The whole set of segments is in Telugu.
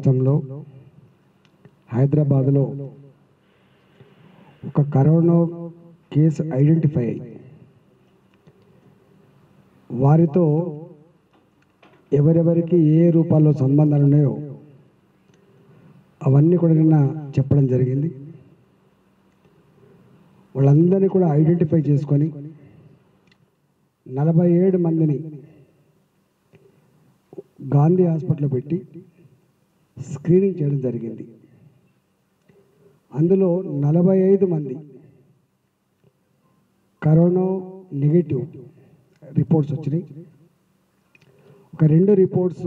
రాష్ట్రంలో హైదరాబాద్లో ఒక కరోనా కేసు ఐడెంటిఫై అయ్యి వారితో ఎవరెవరికి ఏ రూపాల్లో సంబంధాలు ఉన్నాయో అవన్నీ కూడా నిన్న చెప్పడం జరిగింది వాళ్ళందరినీ కూడా ఐడెంటిఫై చేసుకొని నలభై ఏడు మందిని గాంధీ హాస్పిటల్లో పెట్టి స్క్రీనింగ్ చేయడం జరిగింది అందులో నలభై ఐదు మంది కరోనా నెగిటివ్ రిపోర్ట్స్ వచ్చినాయి ఒక రెండు రిపోర్ట్స్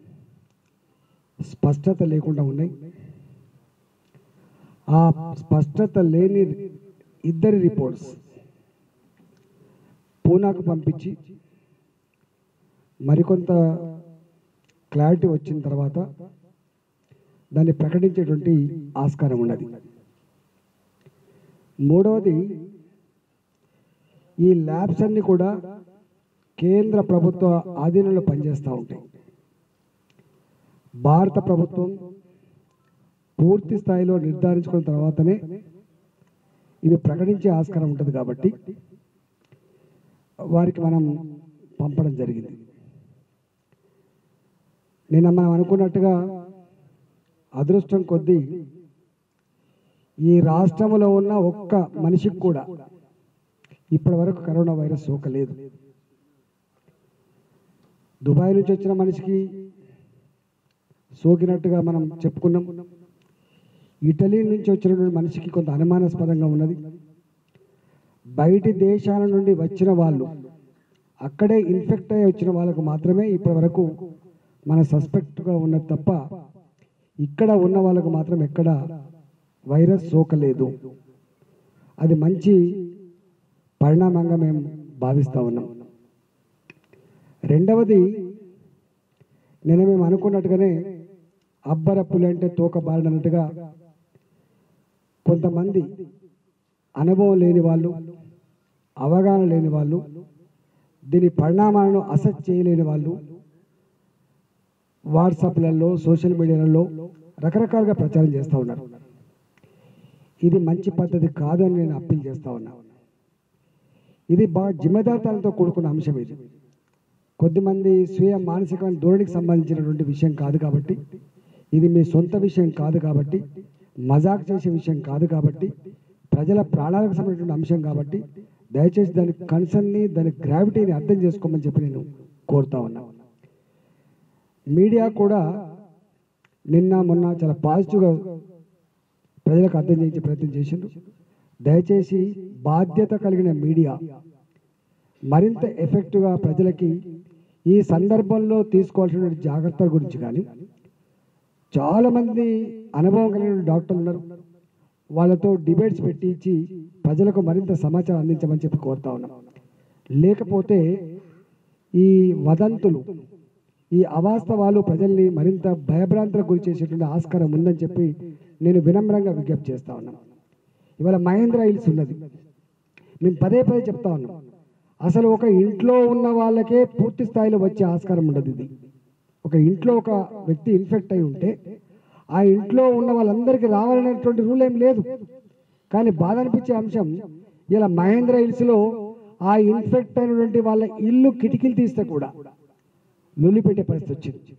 స్పష్టత లేకుండా ఉన్నాయి ఆ స్పష్టత లేని ఇద్దరి రిపోర్ట్స్ పూనాకు పంపించి మరికొంత క్లారిటీ వచ్చిన తర్వాత దాన్ని ప్రకటించేటువంటి ఆస్కారం ఉన్నది మూడవది ఈ ల్యాబ్స్ అన్ని కూడా కేంద్ర ప్రభుత్వ ఆధీనంలో పనిచేస్తూ ఉంటాయి భారత ప్రభుత్వం పూర్తి స్థాయిలో నిర్ధారించుకున్న తర్వాతనే ఇవి ప్రకటించే ఆస్కారం ఉంటుంది కాబట్టి వారికి మనం పంపడం జరిగింది నిన్న మనం అనుకున్నట్టుగా అదృష్టం కొద్దీ ఈ రాష్ట్రంలో ఉన్న ఒక్క మనిషికి కూడా ఇప్పటి వరకు కరోనా వైరస్ సోకలేదు దుబాయ్ నుంచి వచ్చిన మనిషికి సోకినట్టుగా మనం చెప్పుకున్నాం ఇటలీ నుంచి వచ్చినటువంటి మనిషికి కొంత అనుమానాస్పదంగా ఉన్నది బయటి దేశాల నుండి వచ్చిన వాళ్ళు అక్కడే ఇన్ఫెక్ట్ అయ్యి వచ్చిన వాళ్ళకు మాత్రమే ఇప్పటి వరకు మన సస్పెక్ట్గా ఉన్నది తప్ప ఇక్కడ ఉన్న వాళ్ళకు మాత్రం ఎక్కడ వైరస్ సోకలేదు అది మంచి పరిణామంగా మేము భావిస్తూ ఉన్నాం రెండవది నేను మేము అనుకున్నట్టుగానే అబ్బరప్పులు అంటే తోక బాలనట్టుగా కొంతమంది అనుభవం లేని వాళ్ళు అవగాహన లేని వాళ్ళు దీని పరిణామాలను అసెస్ చేయలేని వాళ్ళు వాట్సాప్లలో సోషల్ మీడియాలలో రకరకాలుగా ప్రచారం చేస్తూ ఉన్నారు ఇది మంచి పద్ధతి కాదు అని నేను అప్పీల్ చేస్తూ ఉన్నా ఇది బాగా జిమ్మదార్థాలతో కూడుకున్న అంశం ఇది కొద్దిమంది స్వీయ మానసికమైన ధోరణికి సంబంధించినటువంటి విషయం కాదు కాబట్టి ఇది మీ సొంత విషయం కాదు కాబట్టి మజాక్ చేసే విషయం కాదు కాబట్టి ప్రజల ప్రాణాలకు సంబంధించిన అంశం కాబట్టి దయచేసి దాని కన్సర్న్ని దాని గ్రావిటీని అర్థం చేసుకోమని చెప్పి నేను కోరుతా ఉన్నా మీడియా కూడా నిన్న మొన్న చాలా పాజిటివ్గా ప్రజలకు అర్థం చేయించే ప్రయత్నం చేసిండ్రు దయచేసి బాధ్యత కలిగిన మీడియా మరింత ఎఫెక్టివ్గా ప్రజలకి ఈ సందర్భంలో తీసుకోవాల్సిన జాగ్రత్తల గురించి కానీ చాలామంది అనుభవం కలిగిన డాక్టర్లు ఉన్నారు వాళ్ళతో డిబేట్స్ పెట్టించి ప్రజలకు మరింత సమాచారం అందించమని చెప్పి కోరుతా ఉన్నాం లేకపోతే ఈ వదంతులు ఈ అవాస్తవాలు ప్రజల్ని మరింత భయభ్రాంతులకు గురి చేసేటువంటి ఆస్కారం ఉందని చెప్పి నేను వినమ్రంగా విజ్ఞప్తి చేస్తా ఉన్నాను ఇవాళ మహేంద్ర హిల్స్ ఉన్నది మేము పదే పదే చెప్తా ఉన్నాం అసలు ఒక ఇంట్లో ఉన్న వాళ్ళకే పూర్తి స్థాయిలో వచ్చే ఆస్కారం ఉండదు ఇది ఒక ఇంట్లో ఒక వ్యక్తి ఇన్ఫెక్ట్ అయి ఉంటే ఆ ఇంట్లో ఉన్న వాళ్ళందరికీ రావాలనేటువంటి రూల్ ఏం లేదు కానీ బాధ అనిపించే అంశం ఇలా మహేంద్ర హిల్స్లో ఆ ఇన్ఫెక్ట్ అయినటువంటి వాళ్ళ ఇల్లు కిటికీలు తీస్తే కూడా లొల్లిపెట్టే పరిస్థితి వచ్చింది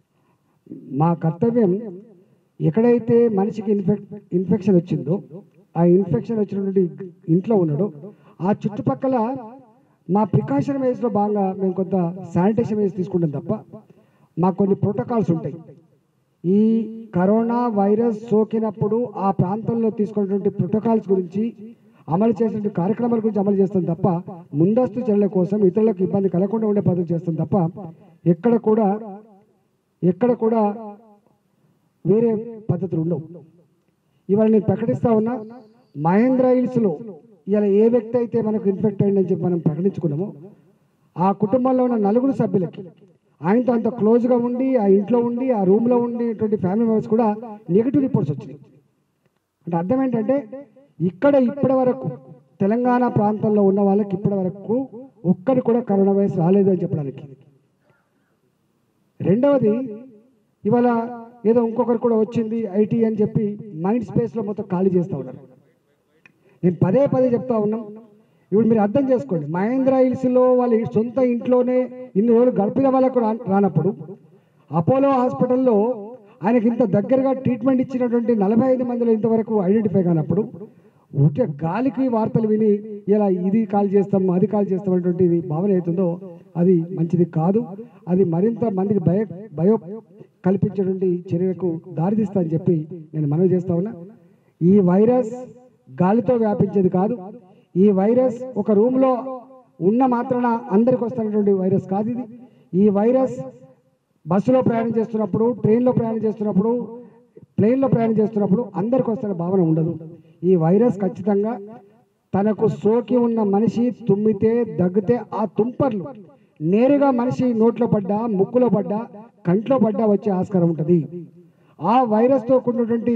మా కర్తవ్యం ఎక్కడైతే మనిషికి ఇన్ఫెక్ ఇన్ఫెక్షన్ వచ్చిందో ఆ ఇన్ఫెక్షన్ వచ్చినటువంటి ఇంట్లో ఉన్నాడో ఆ చుట్టుపక్కల మా ప్రికాషన్ వేస్లో భాగంగా మేము కొంత శానిటేషన్ వేసి తీసుకుంటాం తప్ప మాకు కొన్ని ప్రోటోకాల్స్ ఉంటాయి ఈ కరోనా వైరస్ సోకినప్పుడు ఆ ప్రాంతంలో తీసుకున్నటువంటి ప్రోటోకాల్స్ గురించి అమలు చేసినటువంటి కార్యక్రమాల గురించి అమలు చేస్తాం తప్ప ముందస్తు చర్యల కోసం ఇతరులకు ఇబ్బంది కలగకుండా ఉండే పద్ధతి చేస్తాం తప్ప ఎక్కడ కూడా ఎక్కడ కూడా వేరే పద్ధతులు ఉండవు ఇవాళ నేను ప్రకటిస్తా ఉన్నా మహేంద్ర హిల్స్లో ఇవాళ ఏ వ్యక్తి అయితే మనకు ఇన్ఫెక్ట్ అయిందని చెప్పి మనం ప్రకటించుకున్నామో ఆ కుటుంబంలో ఉన్న నలుగురు సభ్యులకి ఆయనతో అంత క్లోజ్గా ఉండి ఆ ఇంట్లో ఉండి ఆ రూమ్లో ఉండేటువంటి ఫ్యామిలీ మెంబర్స్ కూడా నెగిటివ్ రిపోర్ట్స్ వచ్చినాయి అంటే అర్థం ఏంటంటే ఇక్కడ ఇప్పటి వరకు తెలంగాణ ప్రాంతంలో ఉన్న వాళ్ళకి ఇప్పటి వరకు ఒక్కరు కూడా కరోనా వైరస్ రాలేదు అని చెప్పడానికి రెండవది ఇవాళ ఏదో ఇంకొకరు కూడా వచ్చింది ఐటీ అని చెప్పి మైండ్ స్పేస్లో మొత్తం ఖాళీ చేస్తూ ఉన్నారు నేను పదే పదే చెప్తా ఉన్నాం ఇప్పుడు మీరు అర్థం చేసుకోండి మహేంద్ర హిల్స్లో వాళ్ళ సొంత ఇంట్లోనే ఇన్ని రోజులు గడిపిన వాళ్ళకు రా- రానప్పుడు అపోలో హాస్పిటల్లో ఆయనకి ఇంత దగ్గరగా ట్రీట్మెంట్ ఇచ్చినటువంటి నలభై ఐదు మందిలో ఇంతవరకు ఐడెంటిఫై కానప్పుడు ఉంటే గాలికి వార్తలు విని ఇలా ఇది కాల్ చేస్తాం అది కాల్ చేస్తాం అనేటువంటి ఇది భావన అవుతుందో అది మంచిది కాదు అది మరింత మందికి భయ భయో కల్పించేటువంటి చర్యలకు దారితీస్తా అని చెప్పి నేను మనవి చేస్తా ఉన్నా ఈ వైరస్ గాలితో వ్యాపించేది కాదు ఈ వైరస్ ఒక రూమ్లో ఉన్న మాత్రాన అందరికి వస్తున్నటువంటి వైరస్ కాదు ఇది ఈ వైరస్ బస్సులో ప్రయాణం చేస్తున్నప్పుడు ట్రైన్లో ప్రయాణం చేస్తున్నప్పుడు ప్లేన్లో ప్రయాణం చేస్తున్నప్పుడు అందరికి వస్తున్న భావన ఉండదు ఈ వైరస్ ఖచ్చితంగా తనకు సోకి ఉన్న మనిషి తుమ్మితే దగ్గితే ఆ తుంపర్లు నేరుగా మనిషి నోట్లో పడ్డా ముక్కులో పడ్డా కంట్లో పడ్డా వచ్చే ఆస్కారం ఉంటుంది ఆ వైరస్తో కూడినటువంటి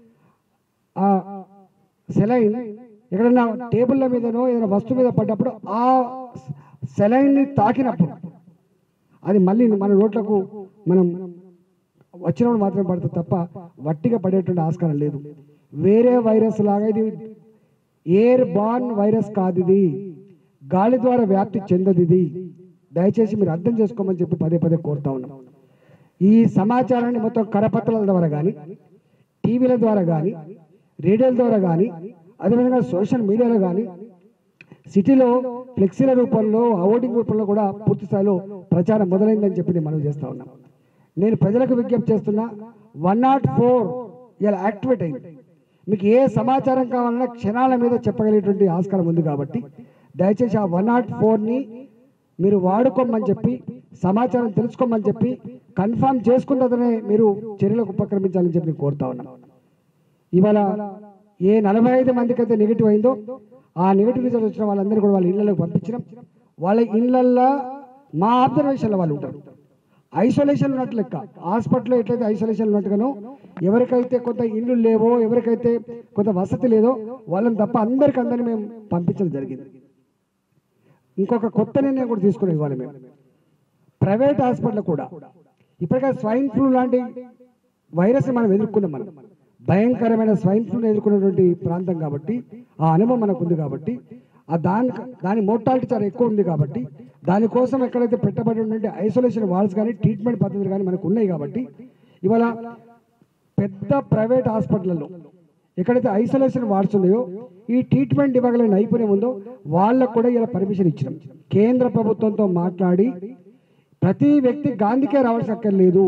ఆ సెలైన్ ఎక్కడన్నా టేబుల్ల మీదనో ఏదైనా వస్తువు మీద పడ్డప్పుడు ఆ సెలైన్ని తాకినప్పుడు అది మళ్ళీ మన నోట్లకు మనం వచ్చినప్పుడు మాత్రమే పడుతుంది తప్ప వట్టిగా పడేటువంటి ఆస్కారం లేదు వేరే వైరస్ లాగా ఇది ఎయిర్ బార్న్ వైరస్ కాదు ఇది గాలి ద్వారా వ్యాప్తి చెందదు ఇది దయచేసి మీరు అర్థం చేసుకోమని చెప్పి పదే పదే కోరుతా ఉన్నాం ఈ సమాచారాన్ని మొత్తం కరపత్రాల ద్వారా కానీ టీవీల ద్వారా కానీ రేడియోల ద్వారా కానీ అదేవిధంగా సోషల్ మీడియాలో కానీ సిటీలో ఫ్లెక్సీల రూపంలో అవార్డింగ్ రూపంలో కూడా పూర్తి స్థాయిలో ప్రచారం మొదలైందని చెప్పి నేను మనవి చేస్తా ఉన్నాను నేను ప్రజలకు విజ్ఞప్తి చేస్తున్నా వన్ నాట్ ఫోర్ ఇలా యాక్టివేట్ అయింది మీకు ఏ సమాచారం కావాలన్నా క్షణాల మీద చెప్పగలిగేటువంటి ఆస్కారం ఉంది కాబట్టి దయచేసి ఆ వన్ నాట్ ఫోర్ని మీరు వాడుకోమని చెప్పి సమాచారం తెలుసుకోమని చెప్పి కన్ఫర్మ్ చేసుకున్నదనే మీరు చర్యలకు ఉపక్రమించాలని చెప్పి నేను కోరుతా ఉన్నాను ఇవాళ ఏ నలభై ఐదు మందికి అయితే నెగిటివ్ అయిందో ఆ నెగిటివ్ రిజల్ట్ వచ్చిన వాళ్ళందరూ కూడా వాళ్ళ ఇళ్ళలోకి పంపించినాం వాళ్ళ ఇళ్ళల్లో మా ఆబ్జర్వేషన్లో వాళ్ళు ఉంటారు ఐసోలేషన్ ఉన్నట్లు లెక్క హాస్పిటల్లో ఎట్లయితే ఐసోలేషన్ ఉన్నట్టుగానో ఎవరికైతే కొంత ఇల్లు లేవో ఎవరికైతే కొంత వసతి లేదో వాళ్ళని తప్ప అందరికి అందరినీ మేము పంపించడం జరిగింది ఇంకొక కొత్త నిర్ణయం కూడా తీసుకున్నాం ఇవాళ మేము ప్రైవేట్ హాస్పిటల్ కూడా ఇప్పటికే స్వైన్ ఫ్లూ లాంటి వైరస్ మనం ఎదుర్కొన్నాం మనం భయంకరమైన స్వైన్ ఫ్లూని ఎదుర్కొన్నటువంటి ప్రాంతం కాబట్టి ఆ అనుభవం మనకు ఉంది కాబట్టి ఆ దాని దాని మోర్టాలిటీ చాలా ఎక్కువ ఉంది కాబట్టి దానికోసం ఎక్కడైతే పెట్టబడి ఉన్నటువంటి ఐసోలేషన్ వార్డ్స్ కానీ ట్రీట్మెంట్ పద్ధతులు కానీ మనకు ఉన్నాయి కాబట్టి ఇవాళ పెద్ద ప్రైవేట్ హాస్పిటల్లో ఎక్కడైతే ఐసోలేషన్ వార్డ్స్ ఉన్నాయో ఈ ట్రీట్మెంట్ ఇవ్వగల నైపుణ్యం ఉందో వాళ్ళకు కూడా ఇలా పర్మిషన్ ఇచ్చినాం కేంద్ర ప్రభుత్వంతో మాట్లాడి ప్రతి వ్యక్తి గాంధీకే రావాల్సిన అక్కర్లేదు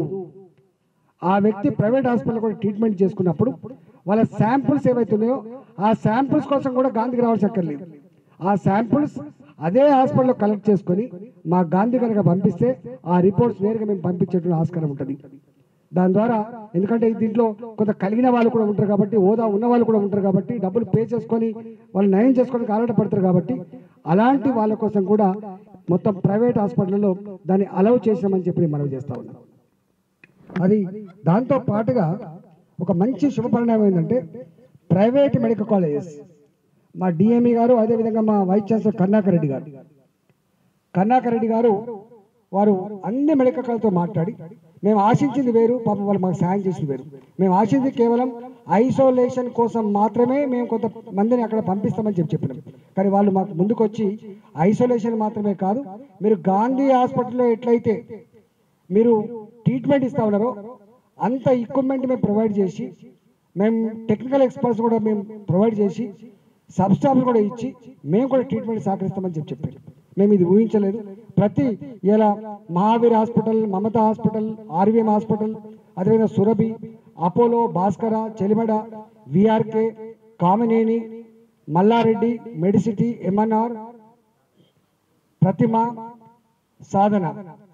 ఆ వ్యక్తి ప్రైవేట్ హాస్పిటల్ కూడా ట్రీట్మెంట్ చేసుకున్నప్పుడు వాళ్ళ శాంపుల్స్ ఏవైతే ఉన్నాయో ఆ శాంపుల్స్ కోసం కూడా గాంధీకి రావాల్సిన అక్కర్లేదు ఆ శాంపుల్స్ అదే హాస్పిటల్లో కలెక్ట్ చేసుకొని మా గాంధీ కనుక పంపిస్తే ఆ రిపోర్ట్స్ నేరుగా మేము పంపించేటువంటి ఆస్కారం ఉంటుంది దాని ద్వారా ఎందుకంటే దీంట్లో కొంత కలిగిన వాళ్ళు కూడా ఉంటారు కాబట్టి హోదా ఉన్న వాళ్ళు కూడా ఉంటారు కాబట్టి డబ్బులు పే చేసుకొని వాళ్ళు నయం చేసుకోవడానికి ఆరాట పడతారు కాబట్టి అలాంటి వాళ్ళ కోసం కూడా మొత్తం ప్రైవేట్ హాస్పిటల్లో దాన్ని అలౌ చేసామని చెప్పి నేను మనవి చేస్తా ఉన్నాను అది దాంతో పాటుగా ఒక మంచి శుభ పరిణామం ఏంటంటే ప్రైవేట్ మెడికల్ కాలేజెస్ మా డిఎంఈ గారు అదేవిధంగా మా వైస్ ఛాన్సలర్ కర్ణాకర్ రెడ్డి గారు కర్ణాకర్ రెడ్డి గారు వారు అన్ని మెడికల్ కాలేజ్తో మాట్లాడి మేము ఆశించింది వేరు పాపం వాళ్ళు మాకు సాయం చేసింది వేరు మేము ఆశించింది కేవలం ఐసోలేషన్ కోసం మాత్రమే మేము కొంత మందిని అక్కడ పంపిస్తామని చెప్పి చెప్పినాం కానీ వాళ్ళు మాకు ముందుకు వచ్చి ఐసోలేషన్ మాత్రమే కాదు మీరు గాంధీ హాస్పిటల్లో ఎట్లయితే మీరు ట్రీట్మెంట్ ఇస్తా ఉన్నారో అంత ఎక్విప్మెంట్ మేము ప్రొవైడ్ చేసి మేము టెక్నికల్ ఎక్స్పర్ట్స్ కూడా మేము ప్రొవైడ్ చేసి సబ్స్టాఫ్ కూడా ఇచ్చి మేము కూడా ట్రీట్మెంట్ సహకరిస్తామని చెప్పి చెప్పారు మేము ఇది ఊహించలేదు ప్రతి ఇలా Mahavir hospital Mamata hospital RVM hospital అదేవిధంగా Surabhi Apollo Bhaskara Chalmeda VRK Kamineni Malla Reddy Medicity MNR Pratima Sadhana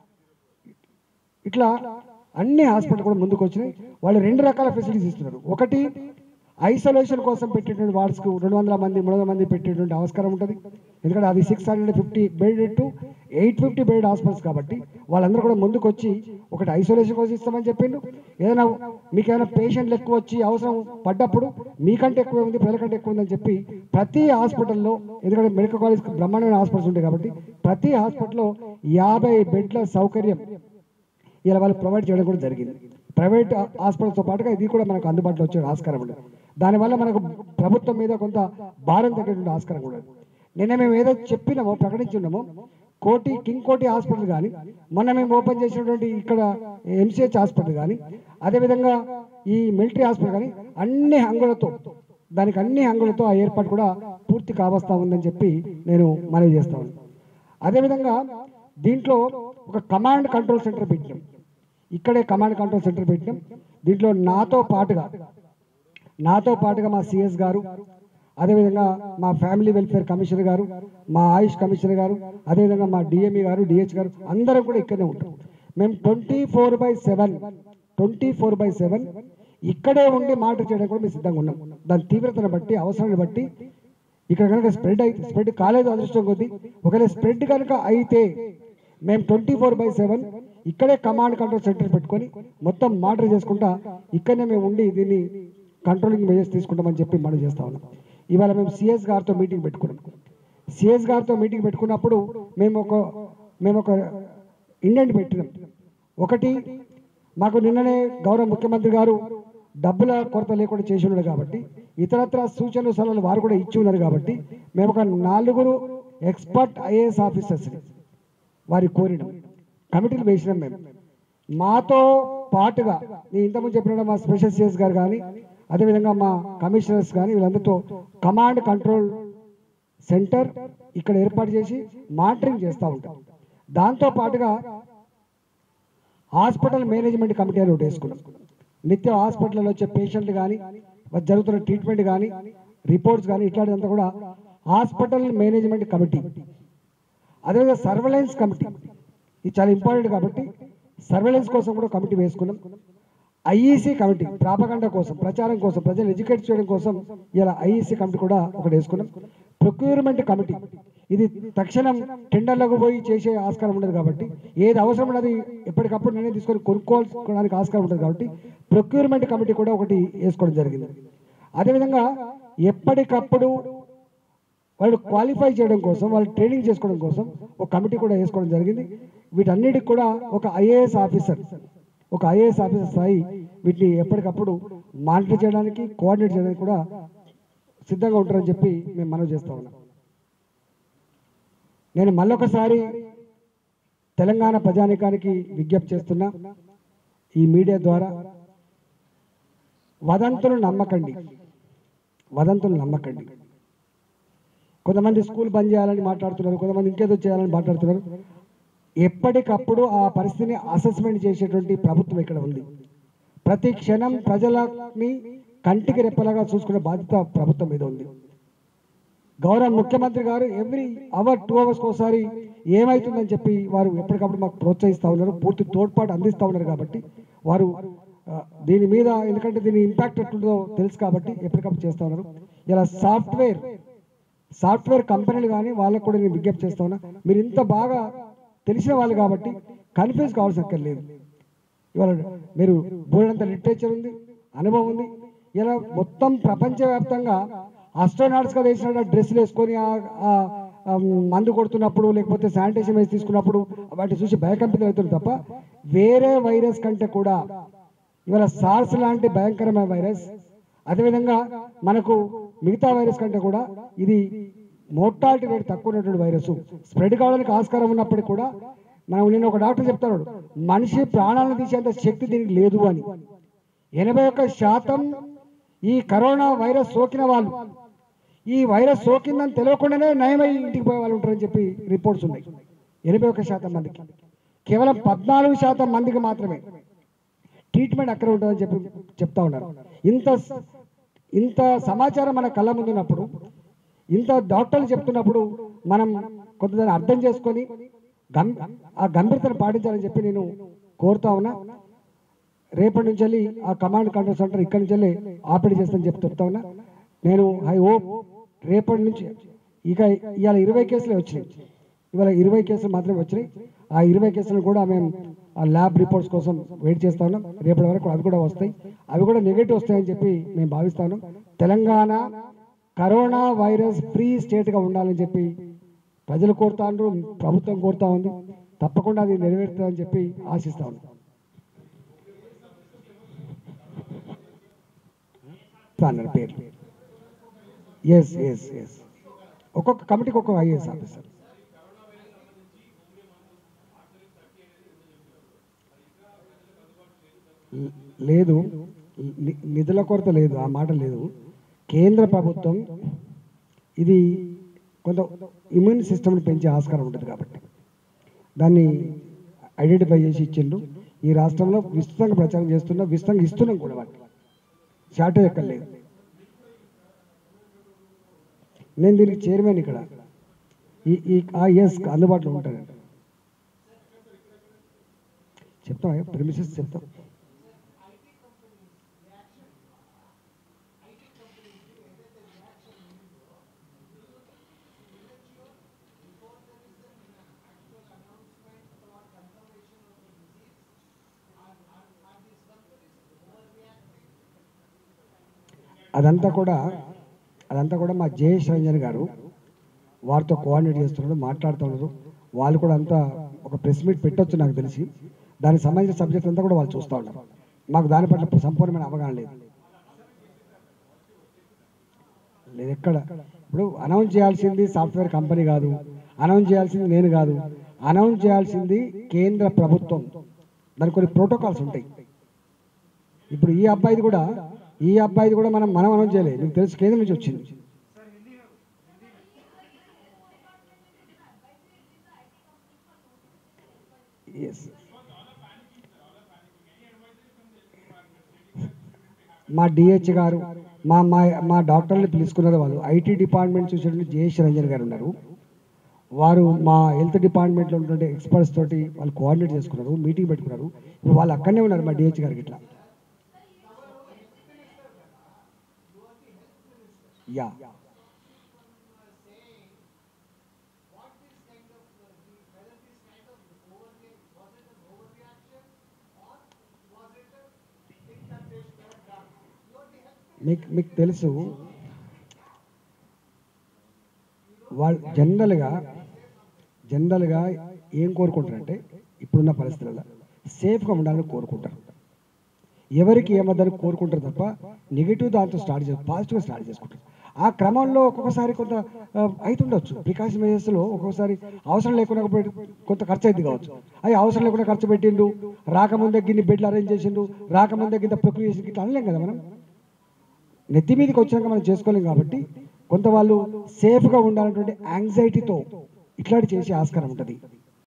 ఇట్లా అన్ని హాస్పిటల్ కూడా ముందుకు వచ్చినాయి వాళ్ళు రెండు రకాల ఫెసిలిటీస్ ఇస్తున్నారు ఒకటి ఐసోలేషన్ కోసం పెట్టేటువంటి వార్డ్స్కు రెండు వందల మంది మూడు వందల మంది పెట్టేటువంటి ఆస్కారం ఉంటుంది ఎందుకంటే అది six hundred fifty bed to eight fifty bed hospitals కాబట్టి వాళ్ళందరూ కూడా ముందుకు వచ్చి ఒకటి ఐసోలేషన్ కోసం ఇస్తామని చెప్పిండు ఏదైనా మీకు ఏదైనా పేషెంట్లు ఎక్కువ వచ్చి అవసరం పడ్డప్పుడు మీకంటే ఎక్కువ ఉంది ప్రజలకంటే ఎక్కువ ఉందని చెప్పి ప్రతి హాస్పిటల్లో ఎందుకంటే మెడికల్ కాలేజ్ బ్రహ్మాండమైన హాస్పిటల్స్ ఉంటాయి కాబట్టి ప్రతి హాస్పిటల్లో యాభై బెడ్ల సౌకర్యం ఇలా వాళ్ళు ప్రొవైడ్ చేయడం కూడా జరిగింది ప్రైవేట్ హాస్పిటల్స్తో పాటుగా ఇది కూడా మనకు అందుబాటులో వచ్చే ఆస్కారం ఉండదు దానివల్ల మనకు ప్రభుత్వం మీద కొంత భారం తగ్గేటువంటి ఆస్కారం కూడా ఉంది. నిన్న మేము ఏదో చెప్పినామో ప్రకటించున్నామో కోటి కింగ్ కోటి హాస్పిటల్ కానీ మొన్న మేము ఓపెన్ చేసినటువంటి ఇక్కడ ఎంసీహెచ్ హాస్పిటల్ కానీ అదేవిధంగా ఈ మిలిటరీ హాస్పిటల్ కానీ అన్ని హంగులతో దానికి అన్ని హంగులతో ఆ ఏర్పాటు కూడా పూర్తి కావస్తా ఉందని చెప్పి నేను మనవి చేస్తా ఉన్నాను అదేవిధంగా దీంట్లో ఒక కమాండ్ కంట్రోల్ సెంటర్ పెట్టినాం ఇక్కడే కమాండ్ కంట్రోల్ సెంటర్ పెట్టినాం దీంట్లో నాతో పాటుగా నాతో పాటుగా మా సిఎస్ గారు అదేవిధంగా మా ఫ్యామిలీ వెల్ఫేర్ కమిషనర్ గారు మా ఆయుష్ కమిషనర్ గారు అదేవిధంగా మా డిఎంఈ గారు డిహెచ్ గారు అందరం కూడా ఇక్కడనే ఉంటాం మేము twenty four by seven twenty four by seven ఇక్కడే ఉండి మాటర్ చేయడానికి కూడా మేము సిద్ధంగా ఉన్నాం దాని తీవ్రతను బట్టి అవసరాన్ని బట్టి ఇక్కడ కనుక స్ప్రెడ్ అయితే స్ప్రెడ్ కాలేదు అదృష్టం కొద్దీ ఒకవేళ స్ప్రెడ్ కనుక అయితే మేము ట్వంటీ ఫోర్ బై సెవెన్ ఇక్కడే కమాండ్ కంట్రోల్ సెంటర్ పెట్టుకొని మొత్తం మానిటర్ చేసుకుంటా ఇక్కడనే మేము ఉండి దీన్ని కంట్రోలింగ్ మెజర్స్ తీసుకుంటామని చెప్పి మనం చేస్తా ఉన్నాం ఇవాళ మేము సిఎస్ గారితో మీటింగ్ పెట్టుకున్నాం సిఎస్ గారితో మీటింగ్ పెట్టుకున్నప్పుడు మేము ఒక మేము ఒక ఇండెంట్ పెట్టినాం ఒకటి మాకు నిన్ననే గౌరవ ముఖ్యమంత్రి గారు డబ్బుల కొరత లేకుండా చేసి ఉన్నారు కాబట్టి ఇతరత్ర సూచనలు సలహాలు వారు కూడా ఇచ్చి ఉన్నారు కాబట్టి మేము ఒక నలుగురు ఎక్స్పర్ట్ ఐఏఎస్ ఆఫీసర్స్ని వారి కోరినాం కమిటీలు వేసినాం మేము మాతో పాటుగా నేను ఇంతకుముందు చెప్పిన మా స్పెషల్ సిఎస్ గారు కానీ అదేవిధంగా మా కమిషనర్స్ కానీ వీళ్ళందరితో కమాండ్ కంట్రోల్ సెంటర్ ఇక్కడ ఏర్పాటు చేసి మానిటరింగ్ చేస్తూ ఉంటాం దాంతో పాటుగా హాస్పిటల్ మేనేజ్మెంట్ కమిటీ అని ఒకటి వేసుకున్నాం నిత్యం హాస్పిటల్లో వచ్చే పేషెంట్లు కానీ జరుగుతున్న ట్రీట్మెంట్ కానీ రిపోర్ట్స్ కానీ ఇట్లాంటిదంతా కూడా హాస్పిటల్ మేనేజ్మెంట్ కమిటీ అదేవిధంగా సర్వేలెన్స్ కమిటీ ఇది చాలా ఇంపార్టెంట్ కాబట్టి సర్వేలెన్స్ కోసం కూడా కమిటీ వేసుకున్నాం ఐఈసీ కమిటీ ప్రాపగండ కోసం ప్రచారం కోసం ప్రజలు ఎడ్యుకేట్ చేయడం కోసం ఇలా ఐఈసీ కమిటీ కూడా ఒకటి వేసుకున్నాం ప్రొక్యూర్మెంట్ కమిటీ ఇది తక్షణం టెండర్లకు పోయి చేసే ఆస్కారం ఉండదు కాబట్టి ఏది అవసరం ఉన్నది ఎప్పటికప్పుడు నేనే తీసుకొని కొనుక్కోవాల్సుకోవడానికి ఆస్కారం ఉంటుంది కాబట్టి ప్రొక్యూర్మెంట్ కమిటీ కూడా ఒకటి వేసుకోవడం జరిగింది అదేవిధంగా ఎప్పటికప్పుడు వాళ్ళు క్వాలిఫై చేయడం కోసం వాళ్ళు ట్రైనింగ్ చేసుకోవడం కోసం ఒక కమిటీ కూడా వేసుకోవడం జరిగింది వీటన్నిటికి కూడా ఒక ఐఏఎస్ ఆఫీసర్ ఒక ఐఏఎస్ ఆఫీసర్ స్థాయి వీటిని ఎప్పటికప్పుడు మానిటర్ చేయడానికి కోఆర్డినేట్ చేయడానికి కూడా సిద్ధంగా ఉంటారని చెప్పి మేము మనవి చేస్తా ఉన్నాం నేను మళ్ళొకసారి తెలంగాణ ప్రజానికానికి విజ్ఞప్తి చేస్తున్నా ఈ మీడియా ద్వారా వదంతులు నమ్మకండి వదంతులు నమ్మకండి కొంతమంది స్కూల్ బంద్ చేయాలని మాట్లాడుతున్నారు కొంతమంది ఇంకేదో చేయాలని మాట్లాడుతున్నారు ఎప్పటికప్పుడు ఆ పరిస్థితిని అసెస్మెంట్ చేసేటువంటి ప్రభుత్వం ఇక్కడ ఉంది ప్రతి క్షణం ప్రజలని కంటికి రెప్పలాగా చూసుకునే బాధ్యత ప్రభుత్వం మీద ఉంది గౌరవ ముఖ్యమంత్రి గారు ఎవ్రీ అవర్ టూ అవర్స్కి ఒకసారి ఏమవుతుందని చెప్పి వారు ఎప్పటికప్పుడు మాకు ప్రోత్సహిస్తూ ఉన్నారు పూర్తి తోడ్పాటు అందిస్తూ ఉన్నారు కాబట్టి వారు ఆ, దీని మీద ఎందుకంటే దీని ఇంపాక్ట్ ఎట్లుందో తెలుసు కాబట్టి ఎప్పటికప్పుడు చేస్తూ ఉన్నారు ఇలా సాఫ్ట్వేర్ సాఫ్ట్వేర్ కంపెనీలు కానీ వాళ్ళకు కూడా నేను విజ్ఞప్తి చేస్తా ఉన్నా మీరు ఇంత బాగా తెలిసిన వాళ్ళు కాబట్టి కన్ఫ్యూజ్ కావాల్సిన అక్కర్లేదు ఇవాళ మీరు బోర్డంత లిటరేచర్ ఉంది అనుభవం ఉంది ఇలా మొత్తం ప్రపంచవ్యాప్తంగా అస్ట్రోనాట్స్గా వేసిన డ్రెస్సులు వేసుకొని ఆ- ఆ ఆ మందు కొడుతున్నప్పుడు లేకపోతే శానిటైజేషన్ వేసి తీసుకున్నప్పుడు వాటిని చూసి భయకంపితం అవుతుంది తప్ప వేరే వైరస్ కంటే కూడా ఇవాళ సార్స్ లాంటి భయంకరమైన వైరస్ అదేవిధంగా మనకు మిగతా వైరస్ కంటే కూడా ఇది మోర్టాలిటీ రేట్ తక్కువ ఉన్నటువంటి వైరస్ స్ప్రెడ్ కావడానికి ఆస్కారం ఉన్నప్పటికీ కూడా మనం నేను ఒక డాక్టర్ చెప్తాడు మనిషి ప్రాణాలను తీసేంత శక్తి దీనికి లేదు అని ఎనభై ఒక్క శాతం ఈ కరోనా వైరస్ సోకిన వాళ్ళు ఈ వైరస్ సోకిందని తెలియకుండానే నయమై ఇంటికి పోయే వాళ్ళు ఉంటారని చెప్పి రిపోర్ట్స్ ఉన్నాయి ఎనభై ఒక్క శాతం మందికి కేవలం పద్నాలుగు శాతం మందికి మాత్రమే ట్రీట్మెంట్ అక్కడ ఉంటుందని చెప్పి చెప్తా ఉన్నారు ఇంత ఇంత సమాచారం మన కళ్ళ ముందు ఉన్నప్పుడు ఇంత డాక్టర్లు చెప్తున్నప్పుడు మనం కొంతదాన్ని అర్థం చేసుకొని గం ఆ గంభీరతను పాటించాలని చెప్పి నేను కోరుతా ఉన్నా రేపటి నుంచి వెళ్ళి ఆ కమాండ్ కంట్రోల్ సెంటర్ ఇక్కడి నుంచి వెళ్ళి ఆపరేట్ చేస్తానని చెప్పి చెప్తా ఉన్నా నేను ఐ హోప్ రేపటి నుంచి ఇక ఇవాళ ఇరవై కేసులే వచ్చినాయి ఇవాళ ఇరవై కేసులు మాత్రమే వచ్చినాయి ఆ ఇరవై కేసులు కూడా మేము ఆ ల్యాబ్ రిపోర్ట్స్ కోసం వెయిట్ చేస్తా ఉన్నాం రేపటి వరకు అవి కూడా వస్తాయి అవి కూడా నెగిటివ్ వస్తాయని చెప్పి మేము భావిస్తాను తెలంగాణ కరోనా వైరస్ ఫ్రీ స్టేట్గా ఉండాలని చెప్పి ప్రజలు కోరుతా ఉన్నారు ప్రభుత్వం కోరుతా ఉంది తప్పకుండా అది నెరవేరుతుందని చెప్పి ఆశిస్తా ఉన్నాం ఇస్తా అన్నారు పేర్లు ఎస్ ఎస్ ఎస్ ఒక్కొక్క కమిటీకి ఒక్కొక్క ఐఏఎస్ ఆఫీసర్ ల- లేదు ని- నిధుల కొరత లేదు ఆ మాట లేదు కేంద్ర ప్రభుత్వం ఇది కొంత ఇమ్యూన్ సిస్టమ్ని పెంచే ఆస్కారం ఉంటుంది కాబట్టి దాన్ని ఐడెంటిఫై చేసి ఇచ్చిండు ఈ రాష్ట్రంలో విస్తృతంగా ప్రచారం చేస్తున్నాం విస్తృతంగా ఇస్తున్నాం కూడా వాటిని షార్టేజ్ ఎక్కడ లేదు నేను దీనికి చైర్మన్ ఇక్కడ ఈ ఈ ఆ ఎస్ అందుబాటులో ఉంటానండి చెప్తాం ప్రిమిసెస్ చెప్తాం అదంతా కూడా అదంతా కూడా మా జయేష్ రంజన్ గారు వారితో కోఆర్డినేట్ చేస్తున్నారు మాట్లాడుతున్నారు వాళ్ళు కూడా అంతా ఒక ప్రెస్ మీట్ పెట్టొచ్చు నాకు తెలిసి దానికి సంబంధించిన సబ్జెక్ట్ అంతా కూడా వాళ్ళు చూస్తూ ఉన్నారు మాకు దాని పట్ల సంపూర్ణమైన అవగాహన లేదు లేదు ఎక్కడ ఇప్పుడు అనౌన్స్ చేయాల్సింది సాఫ్ట్వేర్ కంపెనీ కాదు అనౌన్స్ చేయాల్సింది నేను కాదు అనౌన్స్ చేయాల్సింది కేంద్ర ప్రభుత్వం దానికి కొన్ని ప్రోటోకాల్స్ ఉంటాయి ఇప్పుడు ఈ అబ్బాయిది కూడా ఈ అబ్బాయిది కూడా మనం మనం అనౌన్స్ చేయలేదు మీకు తెలుసు కేంద్రం నుంచి వచ్చింది ఎస్ మా డిహెచ్ గారు మా మా మా డాక్టర్ని పిలుచుకున్నారు వాళ్ళు ఐటీ డిపార్ట్మెంట్ చూసినట్టు జయేష్ రంజన్ గారు ఉన్నారు వారు మా హెల్త్ డిపార్ట్మెంట్లో ఉన్నటువంటి ఎక్స్పర్ట్స్ తోటి వాళ్ళు కోఆర్డినేట్ చేసుకున్నారు మీటింగ్ పెట్టుకున్నారు ఇప్పుడు వాళ్ళు అక్కడనే ఉన్నారు మా డిహెచ్ గారికి ఇట్లా యా మీకు మీకు తెలుసు వాళ్ళు జనరల్గా జనరల్గా ఏం కోరుకుంటారంటే ఇప్పుడున్న పరిస్థితులలో సేఫ్గా ఉండాలని కోరుకుంటారు ఎవరికి ఏమద్దని కోరుకుంటారు తప్ప నెగిటివ్ దాంతో స్టార్ట్ చేసి పాజిటివ్గా స్టార్ట్ చేసుకుంటారు ఆ క్రమంలో ఒక్కొక్కసారి కొంత ఆ, అవుతుండొచ్చు ప్రికాషన్ మెజర్స్లో ఒక్కొక్కసారి అవసరం లేకుండా పెట్టి- కొంత ఖర్చు అయింది కావచ్చు అవి అవసరం లేకుండా ఖర్చు పెట్టిండు రాకముందే గిన్ని బెడ్లు అరేంజ్ చేసిండు రాకముందే గింత ప్రక్రియ చేసి ఇట్లా అనలేం కదా మనం నెత్తి మీదకి వచ్చినాక మనం చేసుకోలేం కాబట్టి కొంత వాళ్ళు సేఫ్గా ఉండాలన్నటువంటి యాంగ్జైటీతో ఇట్లాంటి చేసే ఆస్కారం ఉంటుంది